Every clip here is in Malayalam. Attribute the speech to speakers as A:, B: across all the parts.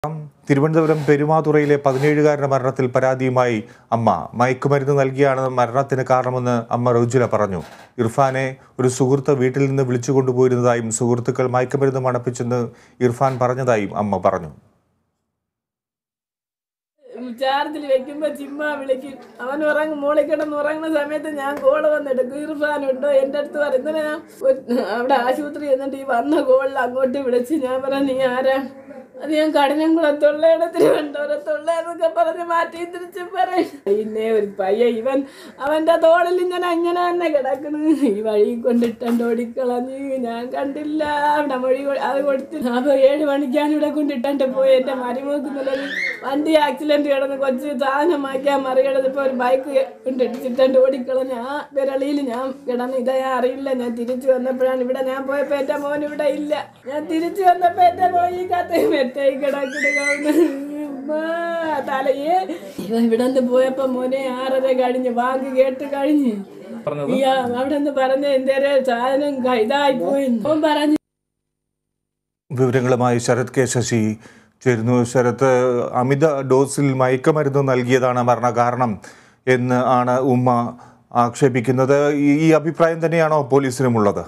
A: തിരുവനന്തപുരം പെരുമാതുറയിലെ പതിനേഴുകാരന്റെ മരണത്തിൽ പരാതിയുമായി അമ്മ മയക്കുമരുന്ന് നൽകിയാണ് മരണത്തിന് കാരണമെന്ന് അമ്മ റൗജുല പറഞ്ഞു ഇർഫാനെ ഒരു സുഹൃത്ത് വീട്ടിൽ നിന്ന് വിളിച്ചു കൊണ്ടുപോയിരുന്നതായും സുഹൃത്തുക്കൾ മയക്കുമരുന്ന് മണപ്പിച്ചെന്ന് ഇർഫാൻ പറഞ്ഞതായും അമ്മ പറഞ്ഞു
B: ചാർജിൽ വെക്കുമ്പോ ചിമ്മ വിളിക്കും അവൻ ഉറങ്ങും മോളിൽ കിടന്ന് ഉറങ്ങുന്ന സമയത്ത് ഞാൻ കോള് വന്നെടുക്കും ഇർഫാനുണ്ടോ എൻ്റെ അടുത്ത് പറയും ഇന്നലെ ഞാൻ ഒരു- അവിടെ ആശുപത്രി എന്നിട്ട് ഈ വന്ന കോളിൽ അങ്ങോട്ട് വിളിച്ച് ഞാൻ പറഞ്ഞു നീ ആരാ അത് ഞാൻ കഠിനംകുളത്തുള്ളയുടെ തിരുവനന്തപുരത്തുള്ളതൊക്കെ പറഞ്ഞ് മാറ്റി തിരിച്ച് പറയും പിന്നെ ഒരു പയ്യ ഇവൻ അവൻ്റെ തോളിൽ ഇങ്ങനെ ഇങ്ങനെ തന്നെ കിടക്കുന്നു ഈ വഴി കൊണ്ടിട്ടുണ്ട് ഓടിക്കളഞ്ഞ് ഞാൻ കണ്ടില്ല അവിടെ മൊഴി കൊ- അത് കൊടുത്ത് അപ്പോൾ ഏഴ് മണിക്കാണ് ഇവിടെ കൊണ്ടിട്ടുണ്ട് പോയി എൻ്റെ മരുമോക്ക് നിലവിൽ വണ്ടി ആക്സിഡന്റ് കിടന്ന് കൊച്ച് സാധനം മാറ്റിയാൽ മറികടന്നപ്പോൾ ഒരു ബൈക്ക് കൊണ്ടിട്ടിട്ടുണ്ട് ഓടിക്കളഞ്ഞ് ആ വിരളിയിൽ ഞാൻ കിടന്ന് ഇതാ ഞാൻ അറിയില്ല ഞാൻ തിരിച്ചു വന്നപ്പോഴാണ് ഇവിടെ ഞാൻ പോയപ്പോൾ എൻ്റെ മോൻ ഇവിടെ ഇല്ല ഞാൻ തിരിച്ചു വന്നപ്പോൾ എൻ്റെ മോൻ ഈ കത്ത് മെറ്റായി കിടക്കിടുകയാണ് തലയെ ഇവ ഇവിടെ നിന്ന് പോയപ്പോ മോനെ ആറര കഴിഞ്ഞ് വാങ്ങി കേട്ട് കഴിഞ്ഞ് ഈ ആ- അവിടെ നിന്ന് പറഞ്ഞ എന്തേലും സാധനം ക- ഇതായി പോയി അവൻ പറഞ്ഞു
A: വിവരങ്ങളുമായി ശരത് കെ ശശി ചേരുന്നു ശരത്ത് അമിത ഡോസിൽ മയക്കുമരുന്ന് നൽകിയതാണ് മരണകാരണം എന്ന് ആണ് ഉമ്മ ആക്ഷേപിക്കുന്നത് ഈ- ഈ അഭിപ്രായം തന്നെയാണോ പോലീസിനുമുള്ളത്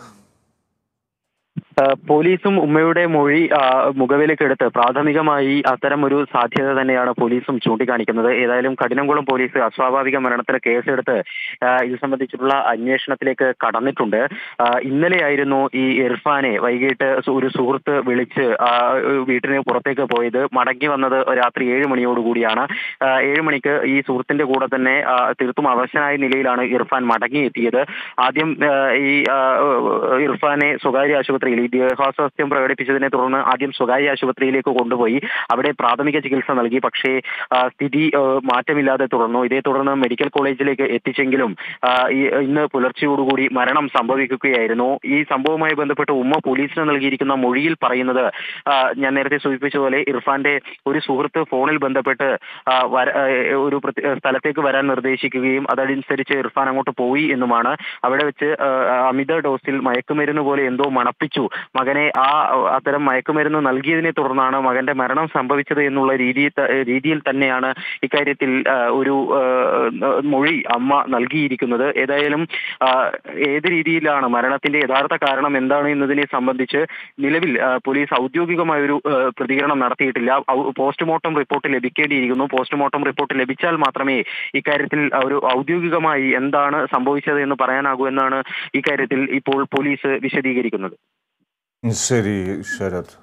C: ആ, പോലീസും ഉമ്മയുടെ മൊഴി ആ, മുഖവിലക്കെടുത്ത് പ്രാഥമികമായി അത്തരം ഒരു സാധ്യത തന്നെയാണ് പോലീസും ചൂണ്ടിക്കാണിക്കുന്നത് ഏതായാലും കഠിനംകുളം പോലീസ് അസ്വാഭാവിക മരണത്തിന് കേസെടുത്ത് ആ, ഇത് സംബന്ധിച്ചിട്ടുള്ള അന്വേഷണത്തിലേക്ക് കടന്നിട്ടുണ്ട് ആ, ഇന്നലെയായിരുന്നു ഈ ഇർഫാനെ വൈകിട്ട് സു- ഒരു സുഹൃത്ത് വിളിച്ച് ആ, വീട്ടിന് പുറത്തേക്ക് പോയത് മടങ്ങി വന്നത് രാത്രി ഏഴ് മണിയോടുകൂടിയാണ് ആ, ഏഴ് മണിക്ക് ഈ സുഹൃത്തിന്റെ കൂടെ തന്നെ ആ, തീർത്തും അവശനായ നിലയിലാണ് ഇർഫാൻ മടങ്ങിയെത്തിയത് ആദ്യം ആ, ഈ ആ, ഇർഫാനെ സ്വകാര്യ ആശുപത്രിയിൽ ഈ ദേഹാസ്വാസ്ഥ്യം പ്രകടിപ്പിച്ചതിനെ തുടർന്ന് ആദ്യം സ്വകാര്യ ആശുപത്രിയിലേക്ക് കൊണ്ടുപോയി അവിടെ പ്രാഥമിക ചികിത്സ നൽകി പക്ഷേ ആ, സ്ഥിതി ആ, മാറ്റമില്ലാതെ തുടർന്നു ഇതേ തുടർന്ന് മെഡിക്കൽ കോളേജിലേക്ക് എത്തിച്ചെങ്കിലും ആ, ഈ- ഇന്ന് പുലർച്ചയോടുകൂടി മരണം സംഭവിക്കുകയായിരുന്നു ഈ സംഭവവുമായി ബന്ധപ്പെട്ട് ഉമ്മ പോലീസിന് നൽകിയിരിക്കുന്ന മൊഴിയിൽ പറയുന്നത് ആ, ഞാൻ നേരത്തെ സൂചിപ്പിച്ചതുപോലെ ഇർഫാന്റെ ഒരു സുഹൃത്ത് ഫോണിൽ ബന്ധപ്പെട്ട് ആ, വര- ആ, ഒരു പ്രത്യേക സ്ഥലത്തേക്ക് വരാൻ നിർദ്ദേശിക്കുകയും അതനുസരിച്ച് ഇർഫാൻ അങ്ങോട്ട് പോയി എന്നുമാണ് അവിടെ വെച്ച് ആ, അമിത ഡോസിൽ മയക്കുമരുന്ന് പോലെ എന്തോ മണപ്പിച്ചു മകനെ ആ അത്തരം മയക്കുമരുന്ന് നൽകിയതിനെ തുടർന്നാണ് മകന്റെ മരണം സംഭവിച്ചത് എന്നുള്ള രീതി രീതിയിൽ തന്നെയാണ് ഇക്കാര്യത്തിൽ ആ, ഒരു ആ, മൊഴി അമ്മ നൽകിയിരിക്കുന്നത് ഏതായാലും ആ, ഏത് രീതിയിലാണ് മരണത്തിന്റെ യഥാർത്ഥ കാരണം എന്താണ് എന്നതിനെ സംബന്ധിച്ച് നിലവിൽ ആ, പോലീസ് ഔദ്യോഗികമായ ഒരു ആ, പ്രതികരണം നടത്തിയിട്ടില്ല ഔ- പോസ്റ്റ്മോർട്ടം റിപ്പോർട്ട് ലഭിക്കേണ്ടിയിരിക്കുന്നു പോസ്റ്റ്മോർട്ടം റിപ്പോർട്ട് ലഭിച്ചാൽ മാത്രമേ ഇക്കാര്യത്തിൽ ഒരു ഔദ്യോഗികമായി എന്താണ് സംഭവിച്ചത് എന്ന് പറയാനാകൂ എന്നാണ് ഇക്കാര്യത്തിൽ ഇപ്പോൾ പോലീസ് വിശദീകരിക്കുന്നത്
A: ശരി ശരത്